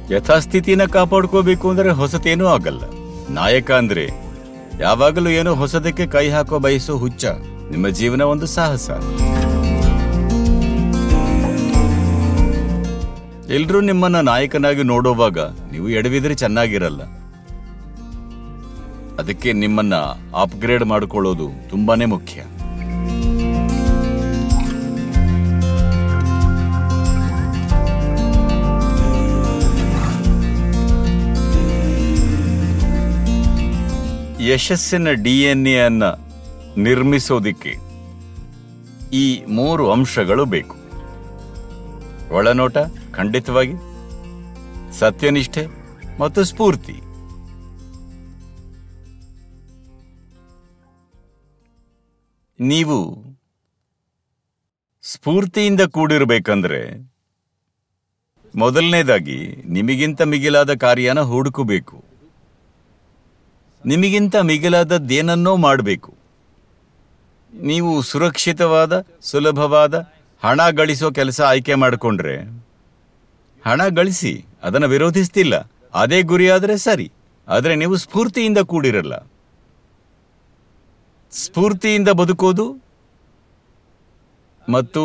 ಯಥಾಸ್ಥಿತಿನ ಕಾಪಾಡ್ಕೋಬೇಕು ಅಂದ್ರೆ ಹೊಸತೇನೂ ಆಗಲ್ಲ ನಾಯಕ ಅಂದ್ರೆ ಯಾವಾಗಲೂ ಏನೋ ಹೊಸದಕ್ಕೆ ಕೈ ಹಾಕೋ ಬಯಸೋ ಹುಚ್ಚ ನಿಮ್ಮ ಜೀವನ ಒಂದು ಸಾಹಸ ಎಲ್ರೂ ನಿಮ್ಮನ್ನ ನಾಯಕನಾಗಿ ನೋಡುವಾಗ ನೀವು ಎಡವಿದ್ರೆ ಚೆನ್ನಾಗಿರಲ್ಲ ಅದಕ್ಕೆ ನಿಮ್ಮನ್ನ ಅಪ್ಗ್ರೇಡ್ ಮಾಡಿಕೊಳ್ಳೋದು ತುಂಬಾನೇ ಮುಖ್ಯ ಯಶಸ್ಸಿನ ಡಿ ಎನ್ ಎ ಅನ್ನ ನಿರ್ಮಿಸೋದಿಕ್ಕೆ ಈ ಮೂರು ಅಂಶಗಳು ಬೇಕು ಒಳನೋಟ ಖಂಡಿತವಾಗಿ ಸತ್ಯನಿಷ್ಠೆ ಮತ್ತು ಸ್ಫೂರ್ತಿ ನೀವು ಸ್ಫೂರ್ತಿಯಿಂದ ಕೂಡಿರಬೇಕಂದ್ರೆ ಮೊದಲನೇದಾಗಿ ನಿಮಗಿಂತ ಮಿಗಿಲಾದ ಕಾರ್ಯನ ಹುಡುಕಬೇಕು ನಿಮಗಿಂತ ಮಿಗಿಲಾದದ್ದೇನನ್ನೋ ಮಾಡಬೇಕು ನೀವು ಸುರಕ್ಷಿತವಾದ ಸುಲಭವಾದ ಹಣ ಗಳಿಸೋ ಕೆಲಸ ಆಯ್ಕೆ ಮಾಡಿಕೊಂಡ್ರೆ ಹಣ ಗಳಿಸಿ ಅದನ್ನು ವಿರೋಧಿಸ್ತಿಲ್ಲ ಅದೇ ಗುರಿಯಾದರೆ ಸರಿ ಆದರೆ ನೀವು ಸ್ಫೂರ್ತಿಯಿಂದ ಕೂಡಿರಲ್ಲ ಸ್ಫೂರ್ತಿಯಿಂದ ಬದುಕೋದು ಮತ್ತು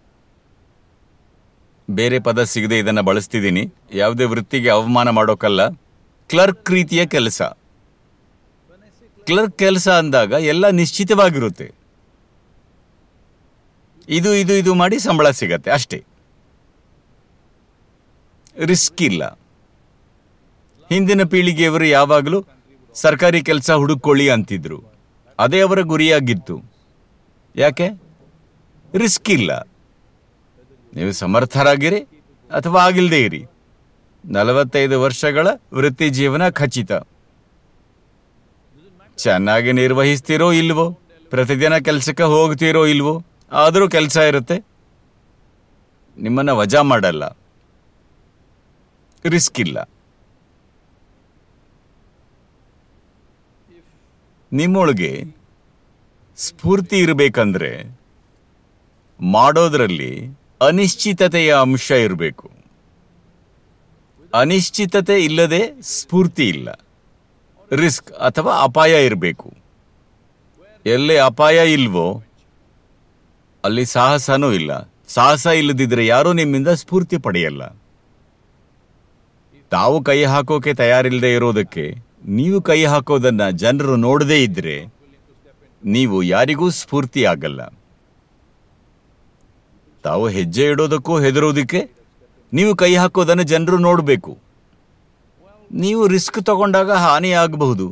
ಬೇರೆ ಪದ ಸಿಗದೆ ಇದನ್ನು ಬಳಸ್ತಿದ್ದೀನಿ ಯಾವುದೇ ವೃತ್ತಿಗೆ ಅವಮಾನ ಮಾಡೋಕ್ಕಲ್ಲ ಕ್ಲರ್ಕ್ ರೀತಿಯ ಕೆಲಸ ಕ್ಲರ್ಕ್ ಕೆಲಸ ಅಂದಾಗ ಎಲ್ಲ ನಿಶ್ಚಿತವಾಗಿರುತ್ತೆ ಇದು ಇದು ಇದು ಮಾಡಿ ಸಂಬಳ ಸಿಗತ್ತೆ ಅಷ್ಟೇ ರಿಸ್ಕ್ ಇಲ್ಲ ಹಿಂದಿನ ಪೀಳಿಗೆಯವರು ಯಾವಾಗಲೂ ಸರ್ಕಾರಿ ಕೆಲಸ ಹುಡುಕೊಳ್ಳಿ ಅಂತಿದ್ರು ಅದೇ ಅವರ ಗುರಿಯಾಗಿತ್ತು ಯಾಕೆ ರಿಸ್ಕ್ ಇಲ್ಲ ನೀವು ಸಮರ್ಥರಾಗಿರಿ ಅಥವಾ ಆಗಿಲ್ಲದೆ ಇರಿ ನಲವತ್ತೈದು ವರ್ಷಗಳ ವೃತ್ತಿ ಜೀವನ ಖಚಿತ ಚೆನ್ನಾಗಿ ನಿರ್ವಹಿಸ್ತೀರೋ ಇಲ್ವೋ ಪ್ರತಿದಿನ ಕೆಲಸಕ್ಕೆ ಹೋಗ್ತೀರೋ ಇಲ್ವೋ ಆದರೂ ಕೆಲಸ ಇರುತ್ತೆ ನಿಮ್ಮನ್ನ ವಜಾ ಮಾಡಲ್ಲ ರಿಸ್ಕ್ ಇಲ್ಲ ನಿಮ್ಮೊಳಗೆ ಸ್ಫೂರ್ತಿ ಇರಬೇಕಂದ್ರೆ ಮಾಡೋದ್ರಲ್ಲಿ ಅನಿಶ್ಚಿತತೆಯ ಅಂಶ ಇರಬೇಕು ಅನಿಶ್ಚಿತತೆ ಇಲ್ಲದೆ ಸ್ಫೂರ್ತಿ ಇಲ್ಲ ರಿಸ್ಕ್ ಅಥವಾ ಅಪಾಯ ಇರಬೇಕು ಎಲ್ಲಿ ಅಪಾಯ ಇಲ್ವೋ ಅಲ್ಲಿ ಸಾಹಸನೂ ಇಲ್ಲ ಸಾಹಸ ಇಲ್ಲದಿದ್ರೆ ಯಾರೂ ನಿಮ್ಮಿಂದ ಸ್ಫೂರ್ತಿ ಪಡೆಯಲ್ಲ ತಾವು ಕೈ ಹಾಕೋಕೆ ತಯಾರಿಲ್ಲದೆ ಇರೋದಕ್ಕೆ ನೀವು ಕೈ ಹಾಕೋದನ್ನ ಜನರು ನೋಡದೇ ಇದ್ರೆ ನೀವು ಯಾರಿಗೂ ಸ್ಫೂರ್ತಿ ಆಗಲ್ಲ ತಾವು ಹೆಜ್ಜೆ ಇಡೋದಕ್ಕೂ ಹೆದರೋದಕ್ಕೆ ನೀವು ಕೈ ಹಾಕೋದನ್ನು ಜನರು ನೋಡಬೇಕು ನೀವು ರಿಸ್ಕ್ ತಗೊಂಡಾಗ ಹಾನಿ ಆಗಬಹುದು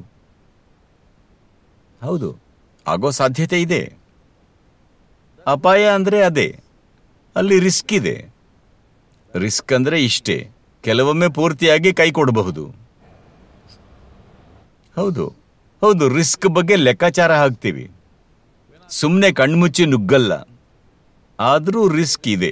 ಹೌದು ಆಗೋ ಸಾಧ್ಯತೆ ಇದೆ ಅಪಾಯ ಅಂದ್ರೆ ಅದೇ ಅಲ್ಲಿ ರಿಸ್ಕ್ ಇದೆ ರಿಸ್ಕ್ ಅಂದ್ರೆ ಇಷ್ಟೇ ಕೆಲವೊಮ್ಮೆ ಪೂರ್ತಿಯಾಗಿ ಕೈ ಕೊಡಬಹುದು ಹೌದು ಹೌದು ರಿಸ್ಕ್ ಬಗ್ಗೆ ಲೆಕ್ಕಾಚಾರ ಹಾಕ್ತೀವಿ ಸುಮ್ಮನೆ ಕಣ್ಮುಚ್ಚಿ ನುಗ್ಗಲ್ಲ ಆದರೂ ರಿಸ್ಕ್ ಇದೆ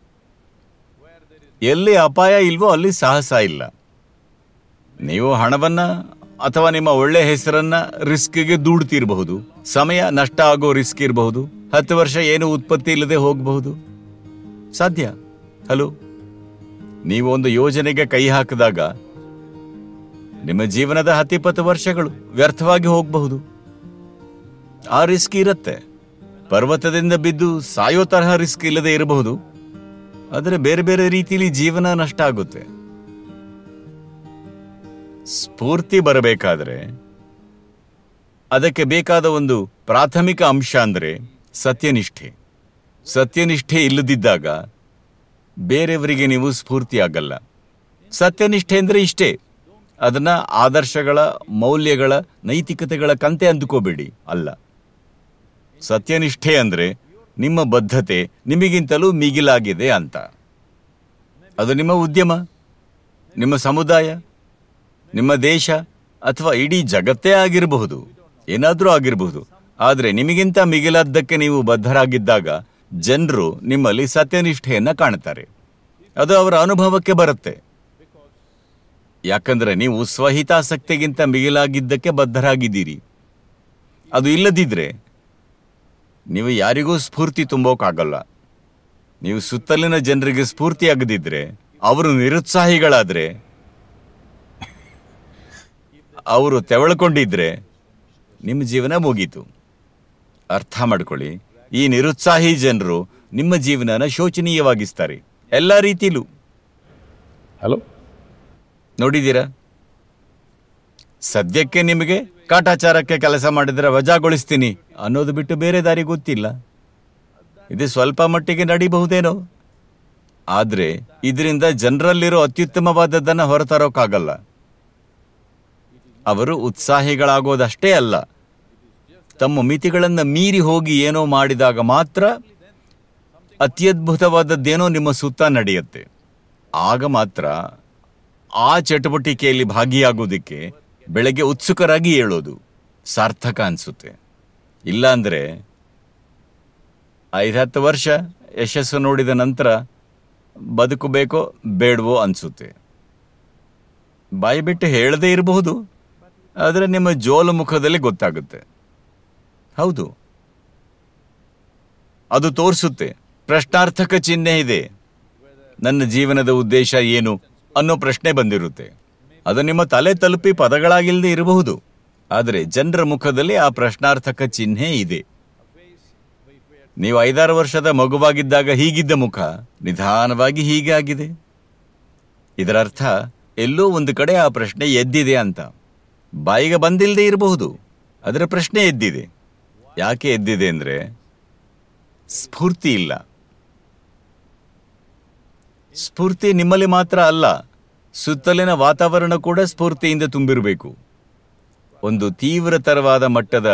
ಎಲ್ಲಿ ಅಪಾಯ ಇಲ್ವೋ ಅಲ್ಲಿ ಸಾಹಸ ಇಲ್ಲ ನೀವು ಹಣವನ್ನ ಅಥವಾ ನಿಮ್ಮ ಒಳ್ಳೆ ಹೆಸರನ್ನ ರಿಸ್ಕ್ಗೆ ದೂಡ್ತಿರಬಹುದು ಸಮಯ ನಷ್ಟ ಆಗೋ ರಿಸ್ಕ್ ಇರಬಹುದು ಹತ್ತು ವರ್ಷ ಏನು ಉತ್ಪತ್ತಿ ಇಲ್ಲದೆ ಹೋಗಬಹುದು ಸಾಧ್ಯ ಹಲೋ ನೀವು ಒಂದು ಯೋಜನೆಗೆ ಕೈ ಹಾಕಿದಾಗ ನಿಮ್ಮ ಜೀವನದ ಹತ್ತಿಪ್ಪತ್ತು ವರ್ಷಗಳು ವ್ಯರ್ಥವಾಗಿ ಹೋಗಬಹುದು ಆ ರಿಸ್ಕ್ ಇರುತ್ತೆ ಪರ್ವತದಿಂದ ಬಿದ್ದು ಸಾಯೋ ತರಹ ರಿಸ್ಕ್ ಇಲ್ಲದೆ ಇರಬಹುದು ಆದರೆ ಬೇರೆ ಬೇರೆ ರೀತಿಯಲ್ಲಿ ಜೀವನ ನಷ್ಟ ಆಗುತ್ತೆ ಸ್ಫೂರ್ತಿ ಬರಬೇಕಾದ್ರೆ ಅದಕ್ಕೆ ಬೇಕಾದ ಒಂದು ಪ್ರಾಥಮಿಕ ಅಂಶ ಅಂದರೆ ಸತ್ಯನಿಷ್ಠೆ ಸತ್ಯನಿಷ್ಠೆ ಇಲ್ಲದಿದ್ದಾಗ ಬೇರೆಯವರಿಗೆ ನೀವು ಸ್ಫೂರ್ತಿ ಆಗಲ್ಲ ಸತ್ಯನಿಷ್ಠೆ ಅಂದರೆ ಇಷ್ಟೇ ಅದನ್ನ ಆದರ್ಶಗಳ ಮೌಲ್ಯಗಳ ನೈತಿಕತೆಗಳ ಕಂತೆ ಅಂದುಕೋಬೇಡಿ ಅಲ್ಲ ಸತ್ಯನಿಷ್ಠೆ ಅಂದರೆ ನಿಮ್ಮ ಬದ್ಧತೆ ನಿಮಗಿಂತಲೂ ಮಿಗಿಲಾಗಿದೆ ಅಂತ ಅದು ನಿಮ್ಮ ಉದ್ಯಮ ನಿಮ್ಮ ಸಮುದಾಯ ನಿಮ್ಮ ದೇಶ ಅಥವಾ ಇಡೀ ಜಗತ್ತೇ ಆಗಿರಬಹುದು ಏನಾದರೂ ಆಗಿರಬಹುದು ಆದರೆ ನಿಮಗಿಂತ ಮಿಗಿಲಾದ್ದಕ್ಕೆ ನೀವು ಬದ್ಧರಾಗಿದ್ದಾಗ ಜನರು ನಿಮ್ಮಲ್ಲಿ ಸತ್ಯನಿಷ್ಠೆಯನ್ನ ಕಾಣುತ್ತಾರೆ ಅದು ಅವರ ಅನುಭವಕ್ಕೆ ಬರುತ್ತೆ ಯಾಕಂದ್ರೆ ನೀವು ಸ್ವಹಿತಾಸಕ್ತಿಗಿಂತ ಮಿಗಿಲಾಗಿದ್ದಕ್ಕೆ ಬದ್ಧರಾಗಿದ್ದೀರಿ ಅದು ಇಲ್ಲದಿದ್ರೆ ನೀವು ಯಾರಿಗೂ ಸ್ಫೂರ್ತಿ ತುಂಬೋಕ್ಕಾಗಲ್ಲ ನೀವು ಸುತ್ತಲಿನ ಜನರಿಗೆ ಸ್ಫೂರ್ತಿಯಾಗದಿದ್ರೆ ಅವರು ನಿರುತ್ಸಾಹಿಗಳಾದ್ರೆ ಅವರು ತೆವಳ್ಕೊಂಡಿದ್ರೆ ನಿಮ್ಮ ಜೀವನ ಮುಗೀತು ಅರ್ಥ ಮಾಡ್ಕೊಳ್ಳಿ ಈ ನಿರುತ್ಸಾಹಿ ಜನರು ನಿಮ್ಮ ಜೀವನನ ಶೋಚನೀಯವಾಗಿಸ್ತಾರೆ ಎಲ್ಲ ರೀತಿಲೂ Hello? ನೋಡಿದ್ದೀರಾ ಸದ್ಯಕ್ಕೆ ನಿಮಗೆ ಕಾಟಾಚಾರಕ್ಕೆ ಕೆಲಸ ಮಾಡಿದ್ರೆ ವಜಾಗೊಳಿಸ್ತೀನಿ ಅನ್ನೋದು ಬಿಟ್ಟು ಬೇರೆ ದಾರಿ ಗೊತ್ತಿಲ್ಲ ಇದು ಸ್ವಲ್ಪ ಮಟ್ಟಿಗೆ ನಡಿಬಹುದೇನೋ ಆದ್ರೆ ಇದರಿಂದ ಜನರಲ್ಲಿರೋ ಅತ್ಯುತ್ತಮವಾದದ್ದನ್ನು ಹೊರತರೋಕ್ಕಾಗಲ್ಲ ಅವರು ಉತ್ಸಾಹಿಗಳಾಗೋದಷ್ಟೇ ಅಲ್ಲ ತಮ್ಮ ಮಿತಿಗಳನ್ನು ಮೀರಿ ಹೋಗಿ ಏನೋ ಮಾಡಿದಾಗ ಮಾತ್ರ ಅತ್ಯದ್ಭುತವಾದದ್ದೇನೋ ನಿಮ್ಮ ಸುತ್ತ ನಡೆಯುತ್ತೆ ಆಗ ಮಾತ್ರ ಆ ಚಟುವಟಿಕೆಯಲ್ಲಿ ಭಾಗಿಯಾಗೋದಕ್ಕೆ ಬೆಳಗ್ಗೆ ಉತ್ಸುಕರಾಗಿ ಹೇಳೋದು ಸಾರ್ಥಕ ಅನಿಸುತ್ತೆ ಇಲ್ಲಾಂದ್ರೆ ಐದತ್ತು ವರ್ಷ ಯಶಸ್ಸು ನೋಡಿದ ನಂತರ ಬದುಕಬೇಕೋ ಬೇಡವೋ ಅನಿಸುತ್ತೆ ಬಾಯಿ ಬಿಟ್ಟು ಹೇಳದೇ ಇರಬಹುದು ಆದರೆ ನಿಮ್ಮ ಜೋಲು ಮುಖದಲ್ಲಿ ಗೊತ್ತಾಗುತ್ತೆ ಹೌದು ಅದು ತೋರಿಸುತ್ತೆ ಪ್ರಶ್ನಾರ್ಥಕ ಚಿಹ್ನೆ ಇದೆ ನನ್ನ ಜೀವನದ ಉದ್ದೇಶ ಏನು ಅನ್ನೋ ಪ್ರಶ್ನೆ ಬಂದಿರುತ್ತೆ ಅದು ನಿಮ್ಮ ತಲೆ ತಲುಪಿ ಪದಗಳಾಗಿಲ್ಲದೆ ಇರಬಹುದು ಆದರೆ ಜನರ ಮುಖದಲ್ಲಿ ಆ ಪ್ರಶ್ನಾರ್ಥಕ ಚಿಹ್ನೆ ಇದೆ ನೀವು ಐದಾರು ವರ್ಷದ ಮಗುವಾಗಿದ್ದಾಗ ಹೀಗಿದ್ದ ಮುಖ ನಿಧಾನವಾಗಿ ಹೀಗೆ ಆಗಿದೆ ಇದರರ್ಥ ಎಲ್ಲೋ ಒಂದು ಕಡೆ ಆ ಪ್ರಶ್ನೆ ಎದ್ದಿದೆ ಅಂತ ಬಾಯಿಗೆ ಬಂದಿಲ್ಲದೆ ಇರಬಹುದು ಅದರ ಪ್ರಶ್ನೆ ಎದ್ದಿದೆ ಯಾಕೆ ಎದ್ದಿದೆ ಅಂದ್ರೆ ಸ್ಫೂರ್ತಿ ಇಲ್ಲ ಸ್ಫೂರ್ತಿ ನಿಮ್ಮಲ್ಲಿ ಮಾತ್ರ ಅಲ್ಲ ಸುತ್ತಲಿನ ವಾತಾವರಣ ಕೂಡ ಸ್ಫೂರ್ತಿಯಿಂದ ತುಂಬಿರಬೇಕು ಒಂದು ತೀವ್ರತರವಾದ ಮಟ್ಟದ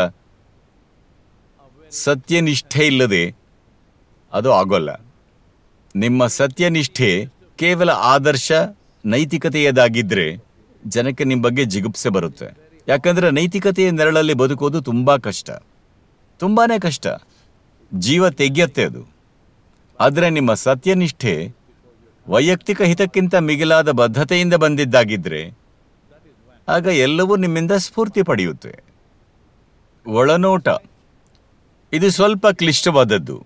ಸತ್ಯನಿಷ್ಠೆ ಇಲ್ಲದೆ ಅದು ಆಗೋಲ್ಲ ನಿಮ್ಮ ಸತ್ಯನಿಷ್ಠೆ ಕೇವಲ ಆದರ್ಶ ನೈತಿಕತೆಯದಾಗಿದ್ರೆ ಜನಕ್ಕೆ ನಿಮ್ಮ ಬಗ್ಗೆ ಜಿಗುಪ್ಸೆ ಬರುತ್ತೆ ಯಾಕಂದ್ರೆ ನೈತಿಕತೆಯ ನೆರಳಲ್ಲಿ ಬದುಕೋದು ತುಂಬಾ ಕಷ್ಟ ತುಂಬಾನೇ ಕಷ್ಟ ಜೀವ ತೆಗೆಯತ್ತೆ ಅದು ಆದರೆ ನಿಮ್ಮ ಸತ್ಯನಿಷ್ಠೆ ವೈಯಕ್ತಿಕ ಹಿತಕ್ಕಿಂತ ಮಿಗಿಲಾದ ಬದ್ಧತೆಯಿಂದ ಬಂದಿದ್ದಾಗಿದ್ರೆ ಆಗ ಎಲ್ಲವೂ ನಿಮ್ಮಿಂದ ಸ್ಫೂರ್ತಿ ಪಡೆಯುತ್ತೆ ಒಳನೋಟ ಇದು ಸ್ವಲ್ಪ ಕ್ಲಿಷ್ಟವಾದದ್ದು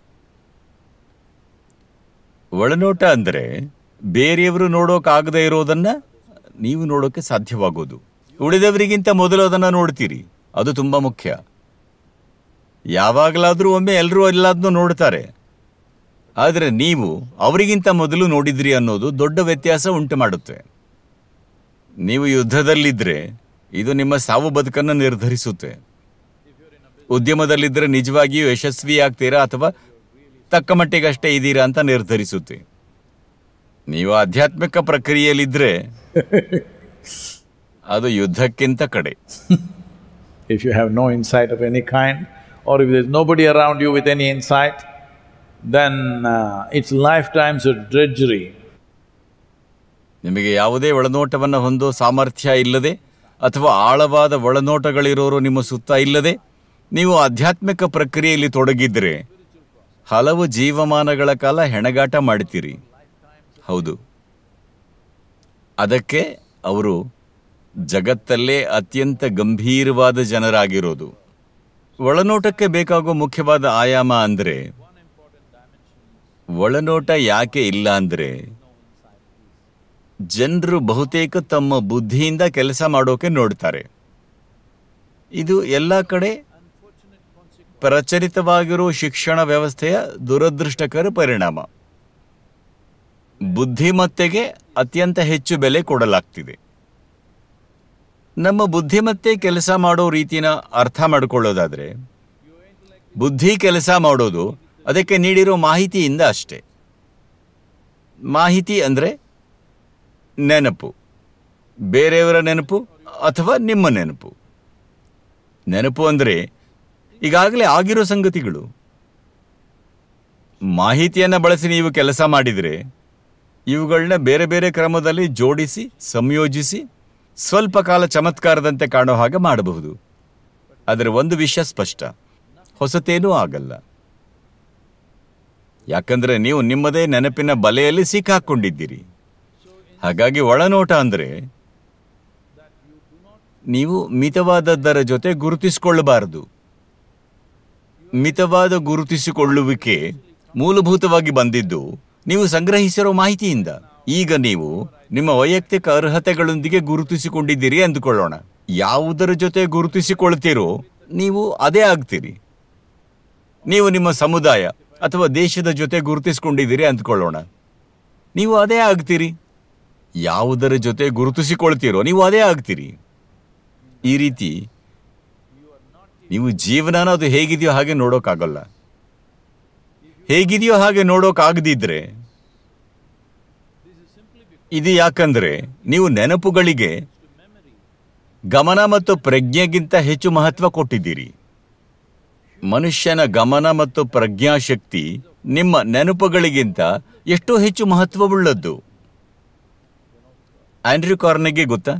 ಒಳನೋಟ ಅಂದರೆ ಬೇರೆಯವರು ನೋಡೋಕ್ಕಾಗದೇ ಇರೋದನ್ನ ನೀವು ನೋಡೋಕೆ ಸಾಧ್ಯವಾಗೋದು ಉಳಿದವರಿಗಿಂತ ಮೊದಲು ಅದನ್ನು ನೋಡ್ತೀರಿ ಅದು ತುಂಬ ಮುಖ್ಯ ಯಾವಾಗಲಾದರೂ ಒಮ್ಮೆ ಎಲ್ಲರೂ ಎಲ್ಲದನ್ನೂ ನೋಡ್ತಾರೆ ಆದರೆ ನೀವು ಅವರಿಗಿಂತ ಮೊದಲು ನೋಡಿದ್ರಿ ಅನ್ನೋದು ದೊಡ್ಡ ವ್ಯತ್ಯಾಸ ಉಂಟು ಮಾಡುತ್ತೆ ನೀವು ಯುದ್ಧದಲ್ಲಿದ್ದರೆ ಇದು ನಿಮ್ಮ ಸಾವು ಬದುಕನ್ನು ನಿರ್ಧರಿಸುತ್ತೆ ಉದ್ಯಮದಲ್ಲಿದ್ದರೆ ನಿಜವಾಗಿಯೂ ಯಶಸ್ವಿ ಆಗ್ತೀರಾ ಅಥವಾ ತಕ್ಕ ಮಟ್ಟಿಗಷ್ಟೇ ಇದ್ದೀರಾ ಅಂತ ನಿರ್ಧರಿಸುತ್ತೆ ನೀವು ಆಧ್ಯಾತ್ಮಿಕ ಪ್ರಕ್ರಿಯೆಯಲ್ಲಿದ್ದರೆ ಅದು ಯುದ್ಧಕ್ಕಿಂತ ಕಡೆ If you have no insight of any kind, or if there's nobody around you with any insight, then uh, it's lifetimes of drudgery. ನಿಮಗೆ ಯಾವುದೇ ಒಳನೋಟವನ್ನು ಹೊಂದೋ ಸಾಮರ್ಥ್ಯ ಇಲ್ಲದೆ ಅಥವಾ ಆಳವಾದ ಒಳನೋಟಗಳಿರೋರು ನಿಮ್ಮ ಸುತ್ತ ಇಲ್ಲದೆ ನೀವು ಆಧ್ಯಾತ್ಮಿಕ ಪ್ರಕ್ರಿಯೆಯಲ್ಲಿ ತೊಡಗಿದ್ರೆ ಹಲವು ಜೀವಮಾನಗಳ ಕಾಲ ಹೆಣಗಾಟ ಮಾಡ್ತೀರಿ ಹೌದು ಅದಕ್ಕೆ ಅವರು ಜಗತ್ತಲ್ಲೇ ಅತ್ಯಂತ ಗಂಭೀರವಾದ ಜನರಾಗಿರೋದು ಒಳನೋಟಕ್ಕೆ ಬೇಕಾಗೋ ಮುಖ್ಯವಾದ ಆಯಾಮ ಅಂದರೆ ಒಳನೋಟ ಯಾಕೆ ಇಲ್ಲ ಅಂದರೆ ಜನರು ಬಹುತೇಕ ತಮ್ಮ ಬುದ್ಧಿಯಿಂದ ಕೆಲಸ ಮಾಡೋಕೆ ನೋಡ್ತಾರೆ ಇದು ಎಲ್ಲ ಕಡೆ ಪ್ರಚಲಿತವಾಗಿರೋ ಶಿಕ್ಷಣ ವ್ಯವಸ್ಥೆಯ ದುರದೃಷ್ಟಕರ ಪರಿಣಾಮ ಬುದ್ಧಿಮತ್ತೆಗೆ ಅತ್ಯಂತ ಹೆಚ್ಚು ಬೆಲೆ ಕೊಡಲಾಗ್ತಿದೆ ನಮ್ಮ ಬುದ್ಧಿಮತ್ತೆ ಕೆಲಸ ಮಾಡೋ ರೀತಿನ ಅರ್ಥ ಮಾಡ್ಕೊಳ್ಳೋದಾದ್ರೆ ಬುದ್ಧಿ ಕೆಲಸ ಮಾಡೋದು ಅದಕ್ಕೆ ನೀಡಿರೋ ಮಾಹಿತಿಯಿಂದ ಅಷ್ಟೇ ಮಾಹಿತಿ ಅಂದರೆ ನೆನಪು ಬೇರೆಯವರ ನೆನಪು ಅಥವಾ ನಿಮ್ಮ ನೆನಪು ನೆನಪು ಅಂದರೆ ಈಗಾಗಲೇ ಆಗಿರೋ ಸಂಗತಿಗಳು ಮಾಹಿತಿಯನ್ನು ಬಳಸಿ ನೀವು ಕೆಲಸ ಮಾಡಿದರೆ ಇವುಗಳನ್ನ ಬೇರೆ ಬೇರೆ ಕ್ರಮದಲ್ಲಿ ಜೋಡಿಸಿ ಸಂಯೋಜಿಸಿ ಸ್ವಲ್ಪ ಕಾಲ ಚಮತ್ಕಾರದಂತೆ ಕಾಣೋ ಹಾಗೆ ಮಾಡಬಹುದು ಆದರೆ ಒಂದು ವಿಷಯ ಸ್ಪಷ್ಟ ಹೊಸತೇನೂ ಆಗಲ್ಲ ಯಾಕಂದ್ರೆ ನೀವು ನಿಮ್ಮದೇ ನೆನಪಿನ ಬಲೆಯಲ್ಲಿ ಸಿಕ್ಕಾಕೊಂಡಿದ್ದೀರಿ ಹಾಗಾಗಿ ಒಳನೋಟ ಅಂದರೆ ನೀವು ಮಿತವಾದದ್ದರ ಜೊತೆ ಗುರುತಿಸಿಕೊಳ್ಳಬಾರದು ಮಿತವಾದ ಗುರುತಿಸಿಕೊಳ್ಳುವಿಕೆ ಮೂಲಭೂತವಾಗಿ ಬಂದಿದ್ದು ನೀವು ಸಂಗ್ರಹಿಸಿರೋ ಮಾಹಿತಿಯಿಂದ ಈಗ ನೀವು ನಿಮ್ಮ ವೈಯಕ್ತಿಕ ಅರ್ಹತೆಗಳೊಂದಿಗೆ ಗುರುತಿಸಿಕೊಂಡಿದ್ದೀರಿ ಅಂದುಕೊಳ್ಳೋಣ ಯಾವುದರ ಜೊತೆ ಗುರುತಿಸಿಕೊಳ್ತೀರೋ ನೀವು ಅದೇ ಆಗ್ತೀರಿ ನೀವು ನಿಮ್ಮ ಸಮುದಾಯ ಅಥವಾ ದೇಶದ ಜೊತೆ ಗುರುತಿಸಿಕೊಂಡಿದ್ದೀರಿ ಅಂದ್ಕೊಳ್ಳೋಣ ನೀವು ಅದೇ ಆಗ್ತೀರಿ ಯಾವುದರ ಜೊತೆ ಗುರುತಿಸಿಕೊಳ್ತೀರೋ ನೀವು ಅದೇ ಆಗ್ತೀರಿ ಈ ರೀತಿ ನೀವು ಜೀವನನ ಅದು ಹೇಗಿದೆಯೋ ಹಾಗೆ ನೋಡೋಕ್ಕಾಗಲ್ಲ ಹೇಗಿದೆಯೋ ಹಾಗೆ ನೋಡೋಕ್ಕಾಗದಿದ್ರೆ ಇದು ಯಾಕಂದ್ರೆ ನೀವು ನೆನಪುಗಳಿಗೆ ಗಮನ ಮತ್ತು ಪ್ರಜ್ಞೆಗಿಂತ ಹೆಚ್ಚು ಮಹತ್ವ ಕೊಟ್ಟಿದ್ದೀರಿ ಮನುಷ್ಯನ ಗಮನ ಮತ್ತು ಪ್ರಜ್ಞಾಶಕ್ತಿ ನಿಮ್ಮ ನೆನಪುಗಳಿಗಿಂತ ಎಷ್ಟೋ ಹೆಚ್ಚು ಮಹತ್ವವುಳ್ಳದ್ದು ಆಂಡ್ರ್ಯೂ ಕಾರ್ನೆಗೆ ಗೊತ್ತಾ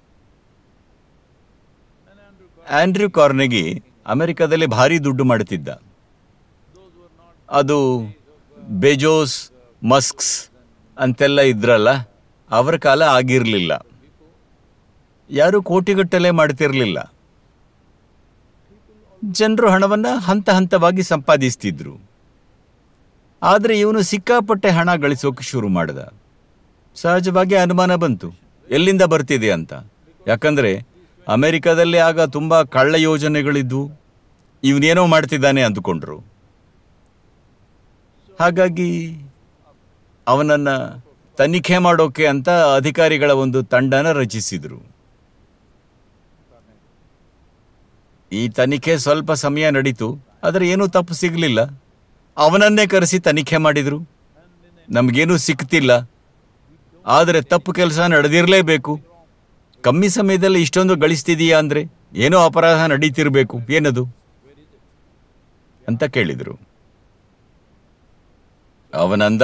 ಆಂಡ್ರ್ಯೂ ಕಾರ್ನೆಗಿ ಅಮೆರಿಕದಲ್ಲಿ ಭಾರಿ ದುಡ್ಡು ಮಾಡುತ್ತಿದ್ದ ಅದು ಬೆಜೋಸ್ ಮಸ್ಕ್ಸ್ ಅಂತೆಲ್ಲ ಇದ್ರಲ್ಲ ಅವರ ಕಾಲ ಆಗಿರಲಿಲ್ಲ ಯಾರು ಕೋಟಿಗಟ್ಟಲೆ ಮಾಡ್ತಿರಲಿಲ್ಲ ಜನರು ಹಣವನ್ನು ಹಂತ ಹಂತವಾಗಿ ಸಂಪಾದಿಸ್ತಿದ್ರು ಆದರೆ ಇವನು ಸಿಕ್ಕಾಪಟ್ಟೆ ಹಣ ಗಳಿಸೋಕೆ ಶುರು ಮಾಡ್ದ ಸಹಜವಾಗಿ ಅನುಮಾನ ಬಂತು ಎಲ್ಲಿಂದ ಬರ್ತಿದೆ ಅಂತ ಯಾಕಂದ್ರೆ ಅಮೆರಿಕದಲ್ಲಿ ಆಗ ತುಂಬ ಕಳ್ಳ ಯೋಜನೆಗಳಿದ್ವು ಇವನೇನೋ ಮಾಡ್ತಿದ್ದಾನೆ ಅಂದುಕೊಂಡ್ರು ಹಾಗಾಗಿ ಅವನನ್ನ ತನಿಖೆ ಮಾಡೋಕೆ ಅಂತ ಅಧಿಕಾರಿಗಳ ಒಂದು ತಂಡನ ರಚಿಸಿದ್ರು ಈ ತನಿಖೆ ಸ್ವಲ್ಪ ಸಮಯ ನಡೀತು ಆದರೆ ಏನೂ ತಪ್ಪು ಸಿಗಲಿಲ್ಲ ಅವನನ್ನೇ ಕರೆಸಿ ತನಿಖೆ ಮಾಡಿದ್ರು ನಮಗೇನೂ ಸಿಕ್ತಿಲ್ಲ ಆದರೆ ತಪ್ಪು ಕೆಲಸ ನಡೆದಿರಲೇಬೇಕು ಕಮ್ಮಿ ಸಮಯದಲ್ಲಿ ಇಷ್ಟೊಂದು ಗಳಿಸ್ತಿದೀಯಾ ಅಂದ್ರೆ ಏನೋ ಅಪರಾಧ ನಡೀತಿರ್ಬೇಕು ಏನದು ಅಂತ ಕೇಳಿದರು ಅವನಂದ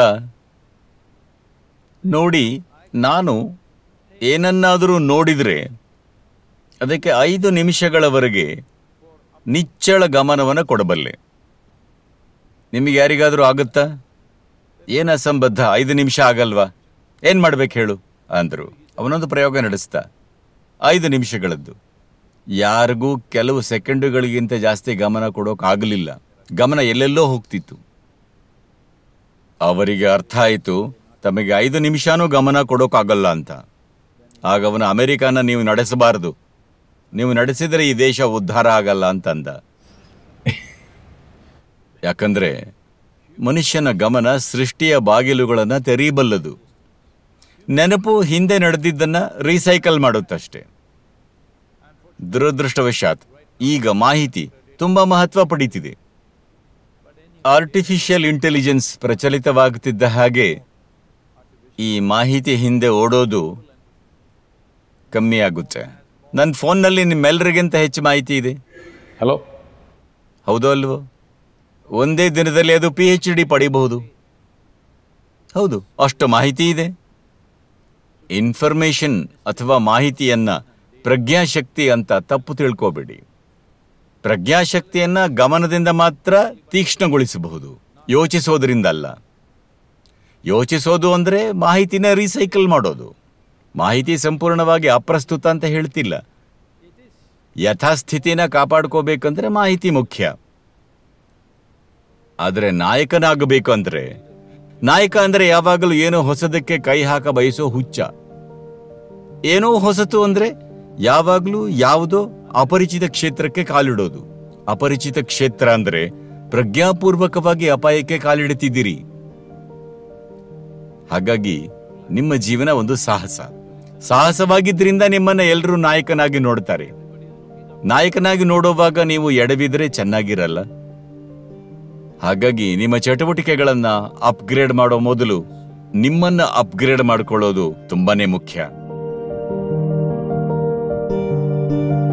ನೋಡಿ ನಾನು ಏನನ್ನಾದರೂ ನೋಡಿದರೆ ಅದಕ್ಕೆ ಐದು ನಿಮಿಷಗಳವರೆಗೆ ನಿಚ್ಚಳ ಗಮನವನ್ನು ಕೊಡಬಲ್ಲೆ ನಿಮಗೆ ಯಾರಿಗಾದರೂ ಆಗುತ್ತಾ ಏನು ಅಸಂಬದ್ಧ ಐದು ನಿಮಿಷ ಆಗಲ್ವಾ ಏನು ಮಾಡ್ಬೇಕು ಹೇಳು ಅಂದರು ಅವನೊಂದು ಪ್ರಯೋಗ ನಡೆಸ್ತಾ ಐದು ನಿಮಿಷಗಳದ್ದು ಯಾರಿಗೂ ಕೆಲವು ಸೆಕೆಂಡುಗಳಿಗಿಂತ ಜಾಸ್ತಿ ಗಮನ ಕೊಡೋಕ್ಕಾಗಲಿಲ್ಲ ಗಮನ ಎಲ್ಲೆಲ್ಲೋ ಹೋಗ್ತಿತ್ತು ಅವರಿಗೆ ಅರ್ಥ ಆಯಿತು ತಮಗೆ ಐದು ನಿಮಿಷನೂ ಗಮನ ಕೊಡೋಕ್ಕಾಗಲ್ಲ ಅಂತ ಆಗ ಅವನು ಅಮೆರಿಕನ ನೀವು ನಡೆಸಬಾರದು ನೀವು ನಡೆಸಿದರೆ ಈ ದೇಶ ಉದ್ಧಾರ ಆಗಲ್ಲ ಅಂತಂದ ಯಾಕಂದ್ರೆ ಮನುಷ್ಯನ ಗಮನ ಸೃಷ್ಟಿಯ ಬಾಗಿಲುಗಳನ್ನು ತೆರೀಬಲ್ಲದು ನೆನಪು ಹಿಂದೆ ನಡೆದಿದ್ದನ್ನ ರೀಸೈಕಲ್ ಮಾಡುತ್ತಷ್ಟೇ ದುರದೃಷ್ಟವಶಾತ್ ಈಗ ಮಾಹಿತಿ ತುಂಬಾ ಮಹತ್ವ ಪಡೀತಿದೆ ಆರ್ಟಿಫಿಷಿಯಲ್ ಇಂಟೆಲಿಜೆನ್ಸ್ ಪ್ರಚಲಿತವಾಗುತ್ತಿದ್ದ ಹಾಗೆ ಈ ಮಾಹಿತಿ ಹಿಂದೆ ಓಡೋದು ಕಮ್ಮಿ ಆಗುತ್ತೆ ನನ್ನ ಫೋನ್ನಲ್ಲಿ ನಿಮ್ಮೆಲ್ಲರಿಗಿಂತ ಹೆಚ್ಚು ಮಾಹಿತಿ ಇದೆ Hello? ಹೌದೋ ಅಲ್ವೋ ಒಂದೇ ದಿನದಲ್ಲಿ ಅದು ಪಿ ಎಚ್ ಡಿ ಪಡಿಬಹುದು ಹೌದು ಅಷ್ಟು ಮಾಹಿತಿ ಇದೆ ಇನ್ಫಾರ್ಮೇಶನ್ ಅಥವಾ ಮಾಹಿತಿಯನ್ನ ಪ್ರಜ್ಞಾಶಕ್ತಿ ಅಂತ ತಪ್ಪು ತಿಳ್ಕೋಬೇಡಿ ಪ್ರಜ್ಞಾಶಕ್ತಿಯನ್ನ ಗಮನದಿಂದ ಮಾತ್ರ ತೀಕ್ಷ್ಣಗೊಳಿಸಬಹುದು ಯೋಚಿಸೋದ್ರಿಂದ ಅಲ್ಲ ಯೋಚಿಸೋದು ಅಂದ್ರೆ ಮಾಹಿತಿನ ರೀಸೈಕಲ್ ಮಾಡೋದು ಮಾಹಿತಿ ಸಂಪೂರ್ಣವಾಗಿ ಅಪ್ರಸ್ತುತ ಅಂತ ಹೇಳ್ತಿಲ್ಲ ಯಥಾಸ್ಥಿತಿನ ಕಾಪಾಡ್ಕೋಬೇಕಂದ್ರೆ ಮಾಹಿತಿ ಮುಖ್ಯ ಆದರೆ ನಾಯಕನಾಗಬೇಕು ಅಂದ್ರೆ ನಾಯಕ ಅಂದ್ರೆ ಯಾವಾಗಲೂ ಏನೋ ಹೊಸದಕ್ಕೆ ಕೈ ಹಾಕ ಬಯಸೋ ಹುಚ್ಚ ಏನೋ ಹೊಸತು ಅಂದ್ರೆ ಯಾವಾಗಲೂ ಯಾವುದೋ ಅಪರಿಚಿತ ಕ್ಷೇತ್ರಕ್ಕೆ ಕಾಲಿಡೋದು ಅಪರಿಚಿತ ಕ್ಷೇತ್ರ ಅಂದ್ರೆ ಪ್ರಜ್ಞಾಪೂರ್ವಕವಾಗಿ ಅಪಾಯಕ್ಕೆ ಕಾಲಿಡುತ್ತಿದ್ದೀರಿ ಹಾಗಾಗಿ ನಿಮ್ಮ ಜೀವನ ಒಂದು ಸಾಹಸ ಸಾಹಸವಾಗಿದ್ದರಿಂದ ನಿಮ್ಮನ್ನ ಎಲ್ಲರೂ ನಾಯಕನಾಗಿ ನೋಡ್ತಾರೆ ನಾಯಕನಾಗಿ ನೋಡುವಾಗ ನೀವು ಎಡವಿದ್ರೆ ಚೆನ್ನಾಗಿರಲ್ಲ ಹಾಗಾಗಿ ನಿಮ್ಮ ಚಟುವಟಿಕೆಗಳನ್ನ ಅಪ್ಗ್ರೇಡ್ ಮಾಡೋ ಮೊದಲು ನಿಮ್ಮನ್ನ ಅಪ್ಗ್ರೇಡ್ ಮಾಡ್ಕೊಳ್ಳೋದು ತುಂಬಾನೇ ಮುಖ್ಯ